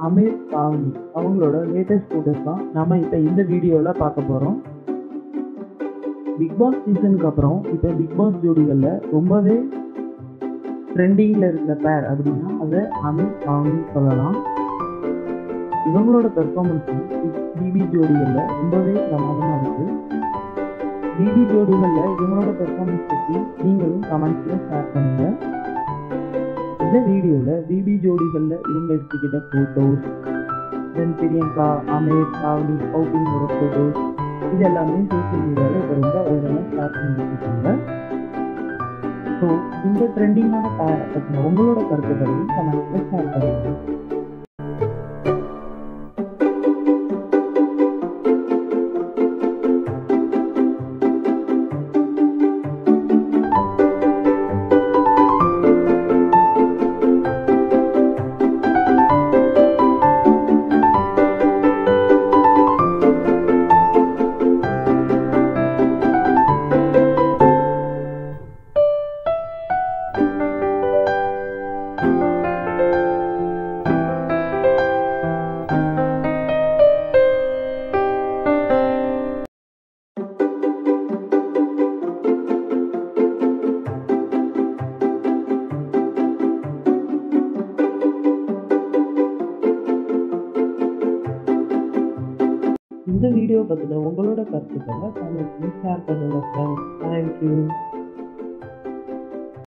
அமீர் பாவனி அவங்களோட latest photos தான் நம்ம இப்போ இந்த வீடியோவில் பார்க்க போகிறோம் பிக் பாஸ் சீசனுக்கு அப்புறம் இப்போ பிக் பாஸ் ஜோடிகளில் ரொம்பவே ட்ரெண்டிங்கில் இருக்கிற பேர் அப்படின்னா அதை அமீர் பாவனி சொல்லலாம் இவங்களோட பெர்ஃபார்மன்ஸும் பிபி ஜோடிகளில் ரொம்பவே பிரமாதமாக இருக்குது பிபி ஜோடிகளில் இவங்களோட பெர்ஃபார்மன்ஸ் பற்றி நீங்களும் கமெண்ட்ஸில் ஷேர் பண்ணுங்கள் இந்த வீடியோவில் பிபி ஜோடிகளில் இவங்க எடுத்துக்கிட்ட ஃபோட்டோஸ் தென் பிரியங்கா அமீர் பாவனி அவுட்டிங்கோட ஃபோட்டோஸ் இது எல்லாமே சோஷியல் மீடியாவில் இப்போ ரொம்ப வைரலாக ஷேர் பண்ணிட்டு ஸோ இந்த ட்ரெண்டிங்கான பேரை பற்றின உங்களோட கருத்துக்களையும் கமெண்ட்ஸில் ஷேர் பண்ணுங்கள் இந்த வீடியோ பற்றின உங்களோட கருத்துக்களை கமெண்ட்ஸில் ஷேர் பண்ணுங்கள் ஃப்ரெண்ட்ஸ் தேங்க்யூ